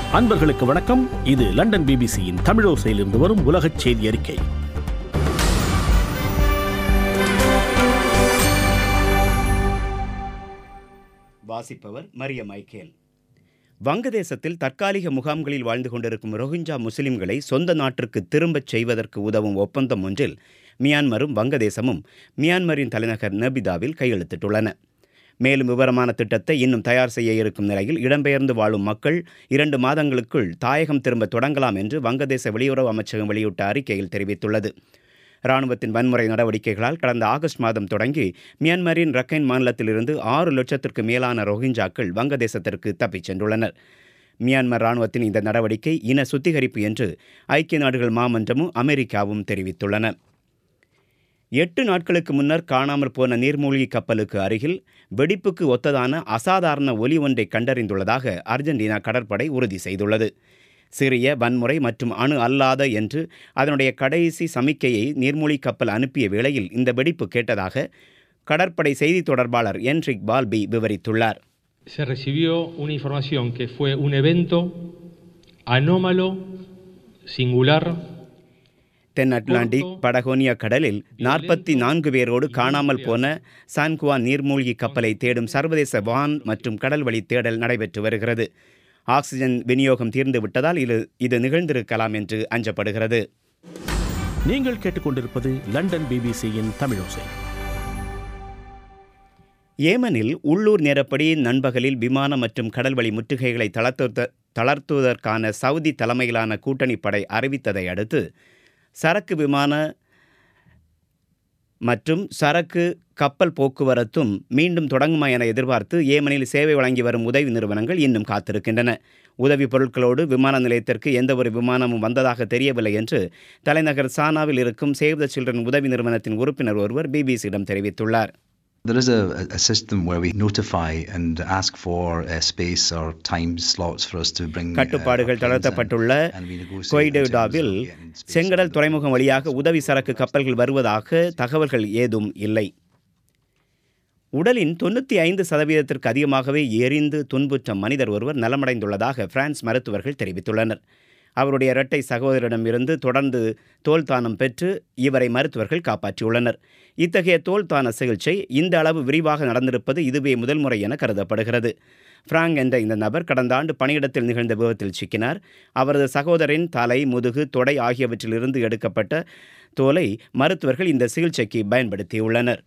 அன்பர்களுக்கு வணக்கம் இது லண்டன் பிபிசியின் தமிழோசையிலிருந்து வரும் உலகச் செய்தி அறிக்கை வாசிப்பவர் மரிய மைக்கேல் வங்கதேசத்தில் தற்காலிக முகாம்களில் வாழ்ந்து கொண்டிருக்கும் ரோஹிஞ்சா முஸ்லிம்களை சொந்த நாட்டிற்கு திரும்பச் செய்வதற்கு உதவும் ஒப்பந்தம் ஒன்றில் மியான்மரும் வங்கதேசமும் மியான்மரின் தலைநகர் நபிதாவில் கையெழுத்திட்டுள்ளன மேலும் விவரமான திட்டத்தை இன்னும் தயார் செய்ய இருக்கும் நிலையில் இடம்பெயர்ந்து வாழும் மக்கள் இரண்டு மாதங்களுக்குள் தாயகம் திரும்ப தொடங்கலாம் என்று வங்கதேச வெளியுறவு அமைச்சகம் வெளியிட்ட அறிக்கையில் தெரிவித்துள்ளது இராணுவத்தின் வன்முறை நடவடிக்கைகளால் கடந்த ஆகஸ்ட் மாதம் தொடங்கி மியான்மரின் ரக்கைன் மாநிலத்திலிருந்து ஆறு லட்சத்திற்கு மேலான ரோஹிஞ்சாக்கள் வங்கதேசத்திற்கு தப்பிச் சென்றுள்ளனர் மியான்மர் இராணுவத்தின் இந்த நடவடிக்கை இன சுத்திகரிப்பு என்று ஐக்கிய நாடுகள் மாமன்றமும் அமெரிக்காவும் தெரிவித்துள்ளன எட்டு நாட்களுக்கு முன்னர் காணாமற் போன நீர்மூழ்கி கப்பலுக்கு அருகில் வெடிப்புக்கு ஒத்ததான அசாதாரண ஒலி ஒன்றை கண்டறிந்துள்ளதாக அர்ஜென்டினா கடற்படை உறுதி செய்துள்ளது சிறிய வன்முறை மற்றும் அணு அல்லாத என்று அதனுடைய கடைசி சமிக்கையை நீர்மூழ்கி கப்பல் அனுப்பிய வேளையில் இந்த வெடிப்பு கேட்டதாக கடற்படை செய்தி தொடர்பாளர் என்ரிக் பால்பி விவரித்துள்ளார் se recibió una información que fue un evento anómalo, singular, தென் அட்லாண்டிக் படகோனியா கடலில் நாற்பத்தி நான்கு பேரோடு காணாமல் போன சான்குவா நீர்மூழ்கி கப்பலை தேடும் சர்வதேச வான் மற்றும் கடல்வழி தேடல் நடைபெற்று வருகிறது ஆக்சிஜன் விநியோகம் தீர்ந்து விட்டதால் இது இது நிகழ்ந்திருக்கலாம் என்று அஞ்சப்படுகிறது நீங்கள் கேட்டுக்கொண்டிருப்பது லண்டன் பிபிசியின் தமிழோசை ஏமனில் உள்ளூர் நேரப்படி நண்பகலில் விமான மற்றும் கடல்வழி முற்றுகைகளை தளர்த்துவத தளர்த்துவதற்கான சவுதி தலைமையிலான கூட்டணி படை அறிவித்ததை அடுத்து சரக்கு விமான மற்றும் சரக்கு கப்பல் போக்குவரத்தும் மீண்டும் தொடங்குமா என எதிர்பார்த்து ஏமனில் சேவை வழங்கி வரும் உதவி நிறுவனங்கள் இன்னும் காத்திருக்கின்றன உதவி பொருட்களோடு விமான நிலையத்திற்கு எந்த ஒரு விமானமும் வந்ததாக தெரியவில்லை என்று தலைநகர் சானாவில் இருக்கும் சேவ் த சில்ட்ரன் உதவி நிறுவனத்தின் உறுப்பினர் ஒருவர் பிபிசியிடம் தெரிவித்துள்ளார் There is a, a system where we notify and ask for uh, space or time slots for us to bring. uh, our கட்டுப்பாடுகள் planes in, தளர்த்தப்பட்டுள்ள and we negotiate in terms கொய்டேடாவில் of getting space செங்கடல் on the- துறைமுகம் வழியாக உதவி சரக்கு கப்பல்கள் வருவதாக தகவல்கள் ஏதும் இல்லை உடலின் தொண்ணூற்றி ஐந்து சதவீதத்திற்கு அதிகமாகவே எரிந்து துன்புற்ற மனிதர் ஒருவர் நலமடைந்துள்ளதாக பிரான்ஸ் மருத்துவர்கள் தெரிவித்துள்ளனர் அவருடைய இரட்டை சகோதரிடமிருந்து தொடர்ந்து தோல் தானம் பெற்று இவரை மருத்துவர்கள் காப்பாற்றியுள்ளனர் இத்தகைய தோல் தான சிகிச்சை இந்த அளவு விரிவாக நடந்திருப்பது இதுவே முதல் முறை என கருதப்படுகிறது பிராங்க் என்ற இந்த நபர் கடந்த ஆண்டு பணியிடத்தில் நிகழ்ந்த விபத்தில் சிக்கினார் அவரது சகோதரின் தலை முதுகு தொடை ஆகியவற்றிலிருந்து எடுக்கப்பட்ட தோலை மருத்துவர்கள் இந்த சிகிச்சைக்கு பயன்படுத்தியுள்ளனர்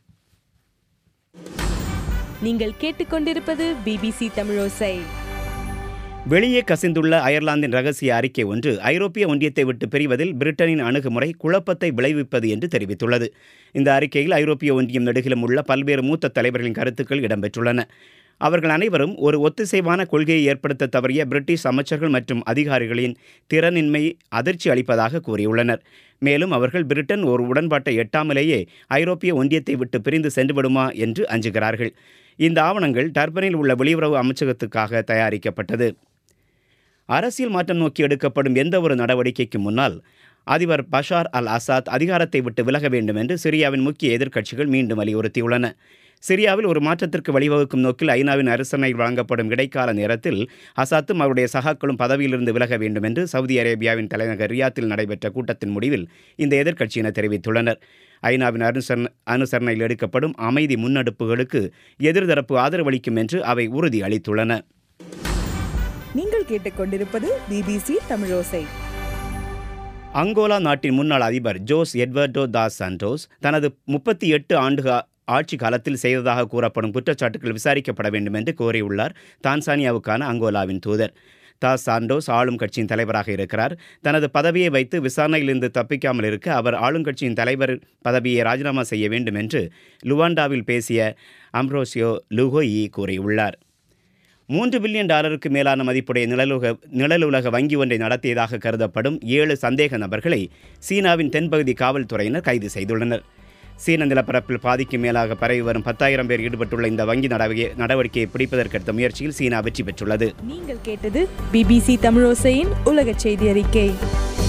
நீங்கள் கேட்டுக்கொண்டிருப்பது பிபிசி தமிழோசை வெளியே கசிந்துள்ள அயர்லாந்தின் ரகசிய அறிக்கை ஒன்று ஐரோப்பிய ஒன்றியத்தை விட்டு பிரிவதில் பிரிட்டனின் அணுகுமுறை குழப்பத்தை விளைவிப்பது என்று தெரிவித்துள்ளது இந்த அறிக்கையில் ஐரோப்பிய ஒன்றியம் நெடுகிலும் உள்ள பல்வேறு மூத்த தலைவர்களின் கருத்துக்கள் இடம்பெற்றுள்ளன அவர்கள் அனைவரும் ஒரு ஒத்திசைவான கொள்கையை ஏற்படுத்த தவறிய பிரிட்டிஷ் அமைச்சர்கள் மற்றும் அதிகாரிகளின் திறனின்மை அதிர்ச்சி அளிப்பதாக கூறியுள்ளனர் மேலும் அவர்கள் பிரிட்டன் ஒரு உடன்பாட்டை எட்டாமலேயே ஐரோப்பிய ஒன்றியத்தை விட்டு பிரிந்து சென்றுவிடுமா என்று அஞ்சுகிறார்கள் இந்த ஆவணங்கள் டர்பனில் உள்ள வெளியுறவு அமைச்சகத்துக்காக தயாரிக்கப்பட்டது அரசியல் மாற்றம் நோக்கி எடுக்கப்படும் எந்த ஒரு நடவடிக்கைக்கு முன்னால் அதிபர் பஷார் அல் அசாத் அதிகாரத்தை விட்டு விலக வேண்டும் என்று சிரியாவின் முக்கிய எதிர்க்கட்சிகள் மீண்டும் வலியுறுத்தியுள்ளன சிரியாவில் ஒரு மாற்றத்திற்கு வழிவகுக்கும் நோக்கில் ஐநாவின் அரசனையில் வழங்கப்படும் இடைக்கால நேரத்தில் அசாத்தும் அவருடைய சகாக்களும் பதவியிலிருந்து விலக வேண்டும் என்று சவுதி அரேபியாவின் தலைநகர் ரியாத்தில் நடைபெற்ற கூட்டத்தின் முடிவில் இந்த எதிர்க்கட்சியினர் தெரிவித்துள்ளனர் ஐநாவின் அனுசரண அனுசரணையில் எடுக்கப்படும் அமைதி முன்னெடுப்புகளுக்கு எதிர்தரப்பு ஆதரவளிக்கும் என்று அவை உறுதி அளித்துள்ளன நீங்கள் கேட்டுக்கொண்டிருப்பது பிபிசி தமிழோசை அங்கோலா நாட்டின் முன்னாள் அதிபர் ஜோஸ் எட்வர்டோ தாஸ் சான்டோஸ் தனது முப்பத்தி எட்டு ஆண்டு கா- ஆட்சி காலத்தில் செய்ததாக கூறப்படும் குற்றச்சாட்டுகள் விசாரிக்கப்பட வேண்டும் என்று கோரியுள்ளார் தான்சானியாவுக்கான அங்கோலாவின் தூதர் தாஸ் சாண்டோஸ் ஆளும் கட்சியின் தலைவராக இருக்கிறார் தனது பதவியை வைத்து விசாரணையிலிருந்து தப்பிக்காமல் இருக்க அவர் ஆளுங்கட்சியின் தலைவர் பதவியை ராஜினாமா செய்ய வேண்டும் என்று லுவாண்டாவில் பேசிய அம்ப்ரோசியோ லுகோயி கூறியுள்ளார் மூன்று பில்லியன் டாலருக்கு மேலான மதிப்புடைய நிழலுக நிழலுலக வங்கி ஒன்றை நடத்தியதாக கருதப்படும் ஏழு சந்தேக நபர்களை சீனாவின் தென்பகுதி காவல்துறையினர் கைது செய்துள்ளனர் சீன நிலப்பரப்பில் பாதிக்கு மேலாக பரவி வரும் பத்தாயிரம் பேர் ஈடுபட்டுள்ள இந்த வங்கி நடவடிக்கை நடவடிக்கையை பிடிப்பதற்கெடுத்த முயற்சியில் சீனா வெற்றி பெற்றுள்ளது நீங்கள் கேட்டது பிபிசி தமிழோசையின் உலகச் செய்தி அறிக்கை